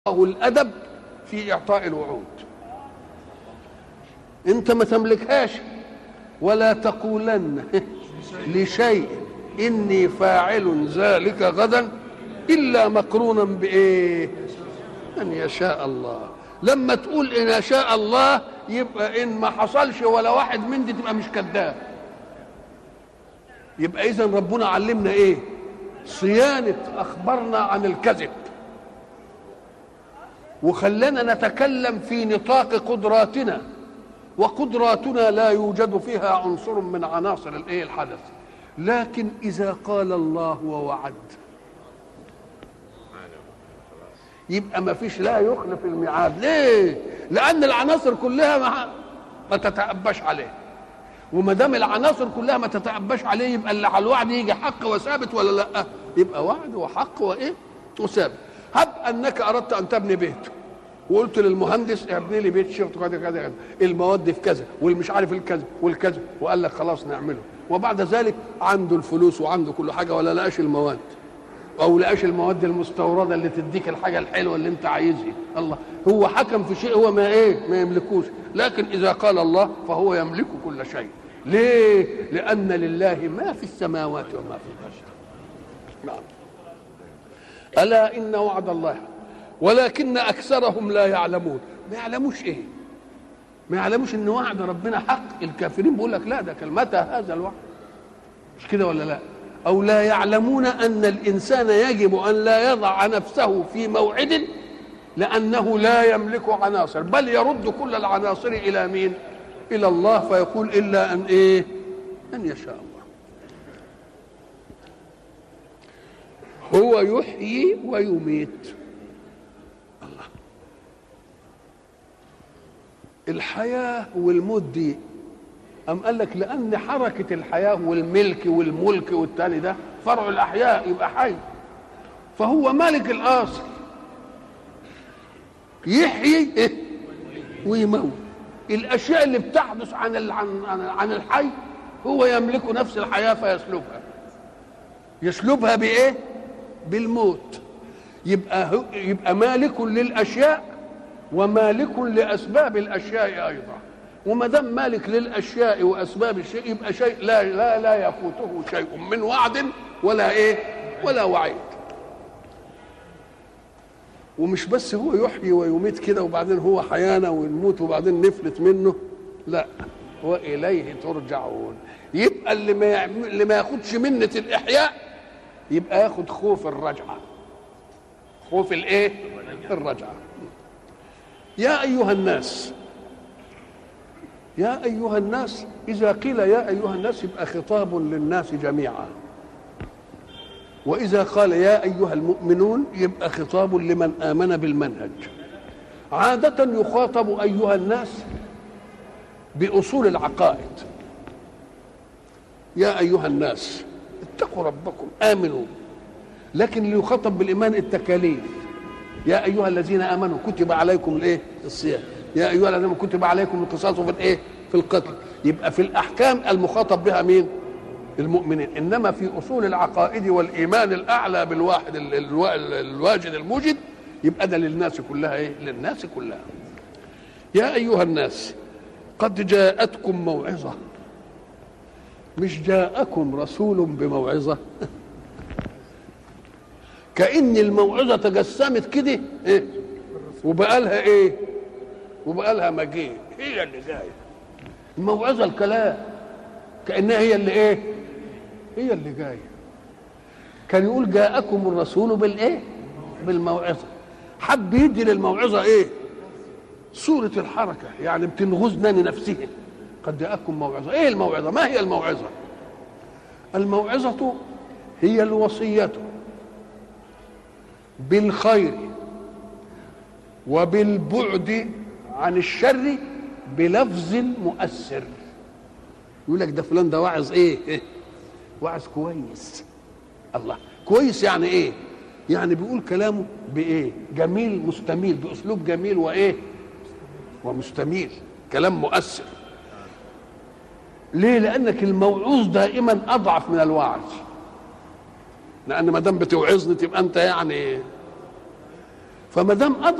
الله الادب في اعطاء الوعود انت ما تملكهاش ولا تقولن لشيء اني فاعل ذلك غدا الا مقرونا بايه ان يشاء الله لما تقول ان شاء الله يبقى ان ما حصلش ولا واحد من دي تبقى مش كذاب يبقى اذا ربنا علمنا ايه صيانه اخبارنا عن الكذب وخلانا نتكلم في نطاق قدراتنا وقدراتنا لا يوجد فيها عنصر من عناصر الايه الحدث لكن اذا قال الله ووعد يبقى ما فيش لا يخلف الميعاد ليه لان العناصر كلها ما, ما تتأباش عليه وما دام العناصر كلها ما تتأباش عليه يبقى اللي على الوعد يجي حق وثابت ولا لا يبقى وعد وحق وايه وثابت هب انك اردت ان تبني بيت وقلت للمهندس ابني لي بيت شفت كذا كذا كذا المواد في كذا والمش عارف الكذا والكذا وقال لك خلاص نعمله وبعد ذلك عنده الفلوس وعنده كل حاجه ولا لقاش المواد او لقاش المواد المستورده اللي تديك الحاجه الحلوه اللي انت عايزها الله هو حكم في شيء هو ما ايه ما يملكوش لكن اذا قال الله فهو يملك كل شيء ليه لان لله ما في السماوات وما في الارض نعم الا ان وعد الله ولكن اكثرهم لا يعلمون ما يعلموش ايه ما يعلموش ان وعد ربنا حق الكافرين بيقول لك لا ده متى هذا الوعد مش كده ولا لا او لا يعلمون ان الانسان يجب ان لا يضع نفسه في موعد لانه لا يملك عناصر بل يرد كل العناصر الى مين الى الله فيقول الا ان ايه ان يشاء الله هو يحيي ويميت الله الحياة والموت دي أم قال لك لأن حركة الحياة والملك والملك والتاني ده فرع الأحياء يبقى حي فهو مالك الأصل يحيي إيه؟ ويموت الأشياء اللي بتحدث عن عن عن الحي هو يملك نفس الحياة فيسلبها يسلبها بإيه؟ بالموت يبقى يبقى مالك للاشياء ومالك لاسباب الاشياء ايضا وما دام مالك للاشياء واسباب الشيء يبقى شيء لا لا لا يفوته شيء من وعد ولا ايه ولا وعيد ومش بس هو يحيي ويميت كده وبعدين هو حيانا ونموت وبعدين نفلت منه لا واليه ترجعون يبقى اللي ما اللي ما ياخدش منه الاحياء يبقى ياخد خوف الرجعه خوف الايه الرجعه يا ايها الناس يا ايها الناس اذا قيل يا ايها الناس يبقى خطاب للناس جميعا واذا قال يا ايها المؤمنون يبقى خطاب لمن امن بالمنهج عاده يخاطب ايها الناس باصول العقائد يا ايها الناس اتقوا ربكم امنوا لكن اللي يخاطب بالايمان التكاليف يا ايها الذين امنوا كتب عليكم الايه الصيام يا ايها الذين كتب عليكم القصاص في الايه في القتل يبقى في الاحكام المخاطب بها مين المؤمنين انما في اصول العقائد والايمان الاعلى بالواحد الواجد الموجد يبقى ده للناس كلها ايه للناس كلها يا ايها الناس قد جاءتكم موعظه مش جاءكم رسول بموعظة كأن الموعظة تجسمت كده إيه؟ وبقى لها إيه؟ وبقى لها مجيء هي اللي جاية الموعظة الكلام كأنها هي اللي إيه؟ هي اللي جاية كان يقول جاءكم الرسول بالإيه؟ بالموعظة حب يدي للموعظة إيه؟ صورة الحركة يعني بتنغزنا لنفسها قد جاءكم موعظة ايه الموعظة ما هي الموعظة الموعظة هي الوصية بالخير وبالبعد عن الشر بلفظ مؤثر يقول لك ده فلان ده واعظ ايه, إيه؟ واعظ كويس الله كويس يعني ايه يعني بيقول كلامه بايه جميل مستميل باسلوب جميل وايه ومستميل كلام مؤثر ليه لانك الموعوظ دائما اضعف من الواعظ لان ما دام بتوعظني تبقى انت يعني فما دام